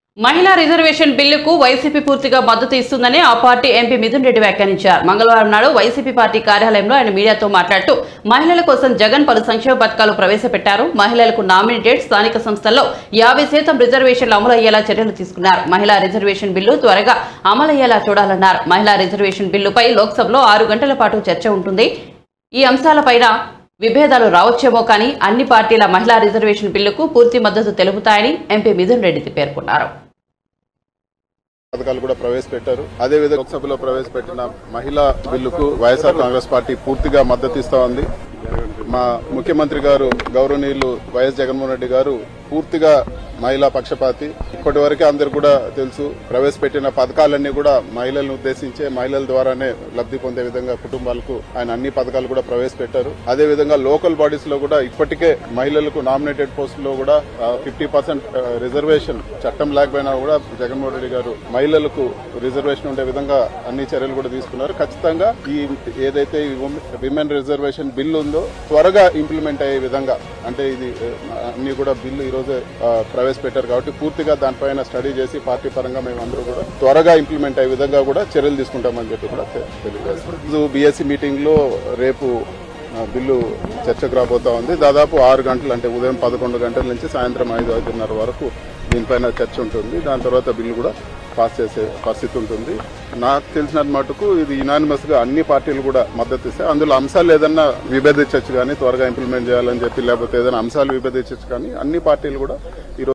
మహిళా రిజర్వేషన్ బిల్లుకు వైసీపీ పూర్తిగా మద్దతు ఇస్తుందని ఆ పార్టీ ఎంపీ మిథున్ రెడ్డి వ్యాఖ్యానించారు మంగళవారం నాడు వైసీపీ పార్టీ కార్యాలయంలో ఆయన మీడియాతో మాట్లాడుతూ మహిళల కోసం జగన్ పలు సంక్షేమ పథకాలు ప్రవేశపెట్టారు మహిళలకు నామినేటెడ్ స్థానిక సంస్థల్లో యాభై శాతం రిజర్వేషన్లు అమలు అయ్యేలా చర్యలు తీసుకున్నారు మహిళా రిజర్వేషన్ బిల్లు త్వరగా అమలయ్యేలా చూడాలన్నారు మహిళా రిజర్వేషన్ బిల్లుపై లోక్సభలో ఆరు గంటల పాటు చర్చ ఉంటుంది ఈ అంశాలపైన విభేదాలు రావచ్చేమో కానీ అన్ని పార్టీల మహిళా రిజర్వేషన్ బిల్లుకు పూర్తి మద్దతు తెలుపుతాయని ఎంపీ మిథున్ రెడ్డి పేర్కొన్నారు పథకాలు కూడా ప్రవేశపెట్టారు అదే విధంగా లోక్సభలో ప్రవేశపెట్టిన మహిళా బిల్లుకు వైఎస్ఆర్ కాంగ్రెస్ పార్టీ పూర్తిగా మద్దతు ఇస్తా ఉంది మా ముఖ్యమంత్రి గారు గౌరవనీయులు వైఎస్ జగన్మోహన్ రెడ్డి గారు పూర్తిగా మహిళా పక్షపాతి ఇప్పటి వరకే అందరు కూడా తెలుసు ప్రవేశపెట్టిన పథకాలన్నీ కూడా మహిళలను ఉద్దేశించే మహిళల ద్వారానే లబ్ధి పొందే విధంగా కుటుంబాలకు ఆయన అన్ని పథకాలు కూడా ప్రవేశపెట్టారు అదే విధంగా లోకల్ బాడీస్ లో కూడా ఇప్పటికే మహిళలకు నామినేటెడ్ పోస్టుల్లో కూడా ఫిఫ్టీ పర్సెంట్ రిజర్వేషన్ చట్టం లేకపోయినా కూడా జగన్మోహన్ రెడ్డి గారు మహిళలకు రిజర్వేషన్ ఉండే విధంగా అన్ని చర్యలు కూడా తీసుకున్నారు ఖచ్చితంగా ఈ ఏదైతే ఈ విమెన్ రిజర్వేషన్ బిల్ ఉందో త్వరగా ఇంప్లిమెంట్ అయ్యే విధంగా అంటే ఇది ఆ, అన్ని కూడా బిల్లు ఈ రోజే ఆ, ప్రవేశపెట్టారు కాబట్టి పూర్తిగా దానిపైన స్టడీ చేసి పార్టీ పరంగా మేము అందరూ కూడా త్వరగా ఇంప్లిమెంట్ అయ్యే విధంగా కూడా చర్యలు తీసుకుంటామని చెప్పి కూడా తె- తెలియజేస్తాం బీఎస్సీ మీటింగ్ లో రేపు ఆ, బిల్లు చర్చకు రాబోతా ఉంది దాదాపు ఆరు గంటలు అంటే ఉదయం పదకొండు గంటల నుంచి సాయంత్రం ఐదు ఐదున్నర వరకు దీనిపైన చర్చ ఉంటుంది దాని తర్వాత బిల్లు కూడా పాస్ చేసే పరిస్థితి ఉంటుంది నాకు తెలిసిన మటుకు ఇది యునానిమస్ గా అన్ని పార్టీలు కూడా మద్దతు ఇస్తాయి అందులో అంశాలు ఏదన్నా విభేదించవచ్చు కానీ త్వరగా ఇంప్లిమెంట్ చేయాలని చెప్పి లేకపోతే ఏదైనా అంశాలు విభేదించవచ్చు కానీ అన్ని పార్టీలు కూడా ఈ రోజు